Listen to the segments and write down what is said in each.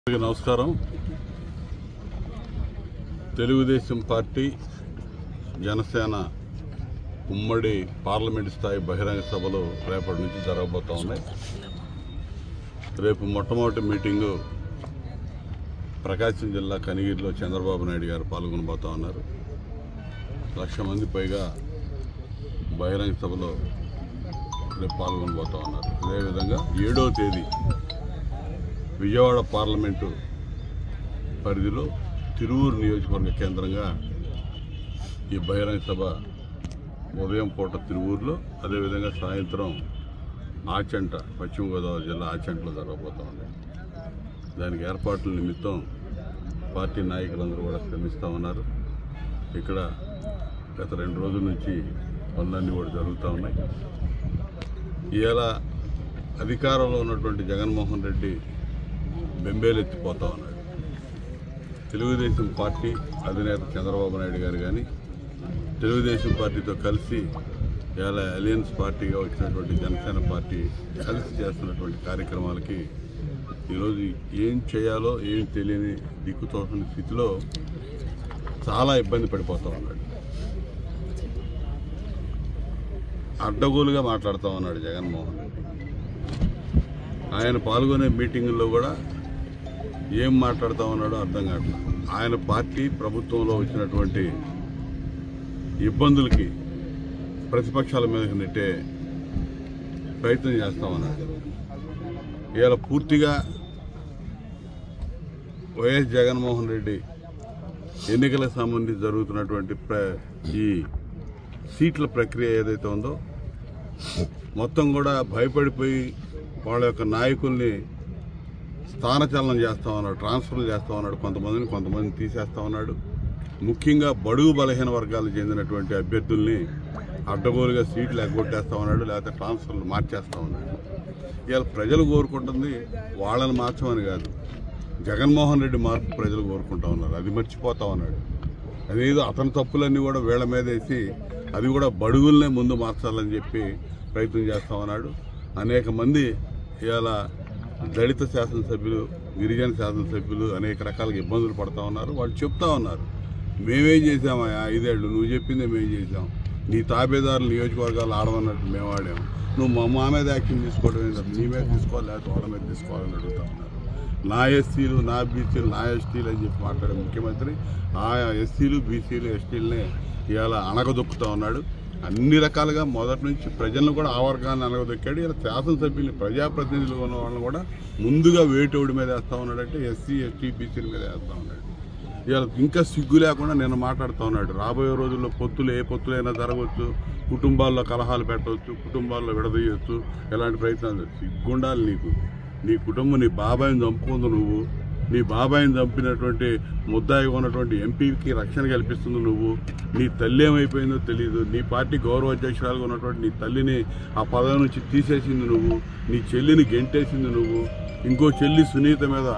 అందరికీ నమస్కారం తెలుగుదేశం పార్టీ జనసేన ఉమ్మడి పార్లమెంట్ స్థాయి బహిరంగ సభలు రేపటి నుంచి జరగబోతా ఉన్నాయి రేపు మొట్టమొదటి మీటింగు ప్రకాశం జిల్లా కనిగిరిలో చంద్రబాబు నాయుడు గారు పాల్గొనబోతా ఉన్నారు లక్ష మంది పైగా బహిరంగ సభలో రేపు పాల్గొనబోతా ఉన్నారు అదేవిధంగా ఏడవ తేదీ విజయవాడ పార్లమెంటు పరిధిలో తిరువూరు నియోజకవర్గ కేంద్రంగా ఈ బహిరంగ సభ ఉదయం పూట తిరువూరులో అదేవిధంగా సాయంత్రం ఆచంట పశ్చిమ గోదావరి జిల్లా ఆచంటలో జరగబోతా ఉంది దానికి ఏర్పాట్ల నిమిత్తం పార్టీ నాయకులందరూ కూడా శ్రమిస్తూ ఉన్నారు ఇక్కడ గత రెండు రోజుల నుంచి పనులన్నీ కూడా జరుగుతూ ఉన్నాయి ఇవాళ అధికారంలో ఉన్నటువంటి జగన్మోహన్ రెడ్డి బెంబేలెత్తిపోతా ఉన్నాడు తెలుగుదేశం పార్టీ అధినేత చంద్రబాబు నాయుడు గారు కానీ తెలుగుదేశం పార్టీతో కలిసి ఇవాళ అలియన్స్ పార్టీగా వచ్చినటువంటి జనసేన పార్టీ కలిసి చేస్తున్నటువంటి కార్యక్రమాలకి ఈరోజు ఏం చేయాలో ఏం తెలియని దిక్కుతోసిన స్థితిలో చాలా ఇబ్బంది పడిపోతా ఉన్నాడు అడ్డగోలుగా మాట్లాడుతూ ఉన్నాడు జగన్మోహన్ రెడ్డి ఆయన పాల్గొనే మీటింగుల్లో కూడా ఏం మాట్లాడుతూ ఉన్నాడో అర్థం కావట్లేదు ఆయన పార్టీ ప్రభుత్వంలో వచ్చినటువంటి ఇబ్బందులకి ప్రతిపక్షాల మీద నెట్టే ప్రయత్నం చేస్తామన్నాడు ఇవాళ పూర్తిగా వైఎస్ జగన్మోహన్ రెడ్డి ఎన్నికలకు సంబంధించి జరుగుతున్నటువంటి ప్ర ఈ సీట్ల ప్రక్రియ ఏదైతే ఉందో మొత్తం కూడా భయపడిపోయి వాళ్ళ యొక్క నాయకుల్ని స్థానచలనం చేస్తా ఉన్నాడు ట్రాన్స్ఫర్లు చేస్తా ఉన్నాడు కొంతమందిని కొంతమందిని తీసేస్తా ఉన్నాడు ముఖ్యంగా బడుగు బలహీన వర్గాలకు చెందినటువంటి అభ్యర్థుల్ని అడ్డగోలుగా సీట్లు ఎగ్గొట్టేస్తా ఉన్నాడు లేకపోతే ట్రాన్స్ఫర్లు మార్చేస్తా ఉన్నాడు ఇవాళ ప్రజలు కోరుకుంటుంది వాళ్ళని మార్చమని కాదు జగన్మోహన్ రెడ్డి మార్పు ప్రజలు కోరుకుంటా ఉన్నారు అది మర్చిపోతా ఉన్నాడు అదేదో అతని తప్పులన్నీ కూడా వీళ్ళ మీద వేసి అది కూడా బడుగుల్నే ముందు మార్చాలని చెప్పి ప్రయత్నం చేస్తా ఉన్నాడు అనేక మంది ఇవాళ దళిత శాసనసభ్యులు గిరిజన శాసనసభ్యులు అనేక రకాలుగా ఇబ్బందులు పడతా ఉన్నారు వాళ్ళు చెప్తా ఉన్నారు మేమేం చేసామయ్యా ఐదేళ్ళు నువ్వు చెప్పిందే మేము చేసాం నీ తాబేదారులు నియోజకవర్గాలు ఆడమన్నట్టు మేము ఆడాము నువ్వు మా మా మీద యాక్షన్ తీసుకోవడం ఏంటంటే నీ మీద తీసుకోవాలి లేకపోతే వాళ్ళ మీద తీసుకోవాలని అడుగుతా ఉన్నారు నా ఎస్సీలు నా బీసీలు నా ఎస్టీలు అని చెప్పి మాట్లాడే ముఖ్యమంత్రి ఆ ఎస్సీలు బీసీలు ఎస్టీలనే ఇవాళ అణగదొక్కుతా ఉన్నాడు అన్ని రకాలుగా మొదటి నుంచి ప్రజలను కూడా ఆ వర్గాన్ని అణగదొక్కాడు ఇలా శాసనసభ్యుల్ని ప్రజాప్రతినిధులు ఉన్న వాళ్ళని కూడా ముందుగా వేటోడి మీద వేస్తా ఉన్నాడంటే ఎస్సీ ఎస్టీ బీసీల మీద వేస్తా ఉన్నాడు ఇవాళ ఇంకా సిగ్గు లేకుండా నేను మాట్లాడుతూ ఉన్నాడు రాబోయే రోజుల్లో పొత్తులు ఏ పొత్తులైనా జరగవచ్చు కుటుంబాల్లో కలహాలు పెట్టవచ్చు కుటుంబాల్లో విడదీయవచ్చు ఎలాంటి ప్రయత్నాలు సిగ్గుండాలి నీకు నీ కుటుంబం నీ బాబాయిని చంపుకుంది నువ్వు నీ బాబాయిని చంపినటువంటి ముద్దాయిగా ఉన్నటువంటి ఎంపీకి రక్షణ కల్పిస్తుంది నువ్వు నీ తల్లి ఏమైపోయిందో తెలియదు నీ పార్టీ గౌరవ అధ్యక్షురాలుగా ఉన్నటువంటి నీ తల్లిని ఆ పదవి నుంచి తీసేసింది నువ్వు నీ చెల్లిని గెంటేసింది నువ్వు ఇంకో చెల్లి సునీత మీద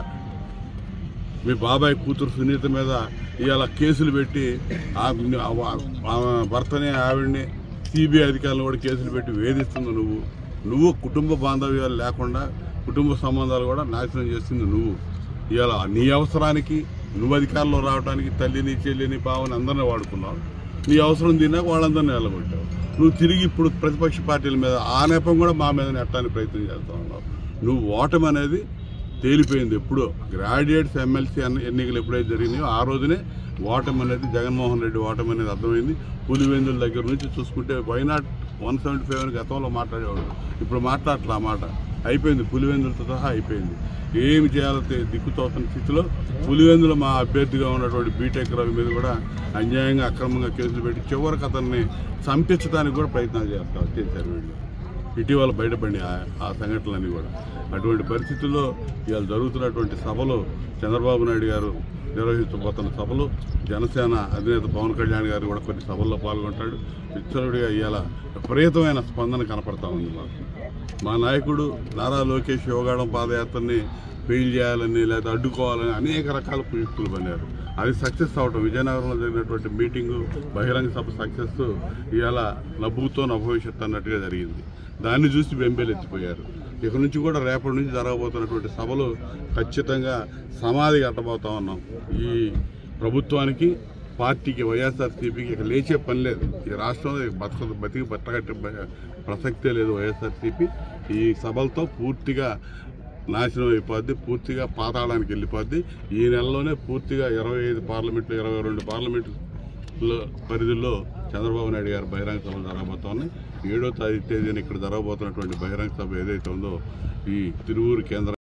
మీ బాబాయ్ కూతురు సునీత మీద ఇవాళ కేసులు పెట్టి ఆ- ఆ- ఆ భర్తని ఆవిడని సిబిఐ అధికారులు కూడా కేసులు పెట్టి వేధిస్తుంది నువ్వు నువ్వు కుటుంబ బాంధవ్యాలు లేకుండా కుటుంబ సంబంధాలు కూడా నాశనం చేస్తుంది నువ్వు ఇవాళ నీ అవసరానికి నువ్వు అధికారంలో రావడానికి తల్లిని చెల్లిని బావని అందరినీ వాడుకున్నావు నీ అవసరం తిన్నాక వాళ్ళందరినీ వెళ్ళగొట్టావు నువ్వు తిరిగి ఇప్పుడు ప్రతిపక్ష పార్టీల మీద ఆ నెపం కూడా మా మీద నెట్టడానికి ప్రయత్నం చేస్తా ఉన్నావు నువ్వు ఓటమి అనేది తేలిపోయింది ఎప్పుడో గ్రాడ్యుయేట్స్ ఎమ్మెల్సీ అన్న ఎన్నికలు ఎప్పుడైతే జరిగినాయో ఆ రోజునే ఓటమి అనేది జగన్మోహన్ రెడ్డి ఓటమి అనేది అర్థమైంది పులివెందుల దగ్గర నుంచి చూసుకుంటే వైనాట్ వన్ సెవెంటీ ఫైవ్ అని గతంలో మాట్లాడేవాడు ఇప్పుడు మాట్లాడట్లా ఆ మాట అయిపోయింది పులివెందులతో సహా అయిపోయింది ఏమి చేయాలో తె- దిక్కుతోతున్న స్థితిలో పులివెందుల మా అభ్యర్థిగా ఉన్నటువంటి బీటెక్ రవి మీద కూడా అన్యాయంగా అక్రమంగా కేసులు పెట్టి చివరికి అతన్ని చంపించడానికి కూడా ప్రయత్నాలు చేస్తారు చేశారు వీళ్ళు ఇటీవల బయటపడి ఆ- ఆ సంఘటనలన్నీ కూడా అటువంటి పరిస్థితుల్లో ఇవాళ జరుగుతున్నటువంటి సభలో చంద్రబాబు నాయుడు గారు నిర్వహించబోతున్న సభలో జనసేన అధినేత పవన్ కళ్యాణ్ గారు కూడా కొన్ని సభల్లో పాల్గొంటాడు విచ్చలుడిగా ఇవాళ విపరీతమైన స్పందన కనపడతా ఉంది మాకు మా నాయకుడు నారా లోకేష్ యోగాడం పాదయాత్రని ఫెయిల్ చేయాలని లేదా అడ్డుకోవాలని అనేక రకాల ప్రయుక్తులు పన్నారు అది సక్సెస్ అవటం విజయనగరంలో జరిగినటువంటి మీటింగు బహిరంగ సభ సక్సెస్ ఇవాళ నవ్వుతో నభవిష్యత్ అన్నట్టుగా జరిగింది దాన్ని చూసి బెంబేలు ఎత్తిపోయారు ఇక నుంచి కూడా రేపటి నుంచి జరగబోతున్నటువంటి సభలు ఖచ్చితంగా సమాధి కట్టబోతా ఉన్నాం ఈ ప్రభుత్వానికి పార్టీకి వైఎస్ఆర్సీపీకి ఇక లేచే పని లేదు ఈ రాష్ట్రంలో ఇక బతక బతికి బట్టగట్టే బ- ప్రసక్తే లేదు వైఎస్ఆర్సీపీ ఈ సభలతో పూర్తిగా నాశనం అయిపోద్ది పూర్తిగా పాతాళానికి వెళ్ళిపోద్ది ఈ నెలలోనే పూర్తిగా ఇరవై ఐదు పార్లమెంట్లు ఇరవై రెండు పార్లమెంట్లో పరిధిలో చంద్రబాబు నాయుడు గారి బహిరంగ సభలు జరగబోతా ఉన్నాయి ఏడో తారీఖు తేదీన ఇక్కడ జరగబోతున్నటువంటి బహిరంగ సభ ఏదైతే ఉందో ఈ తిరువూరు కేంద్ర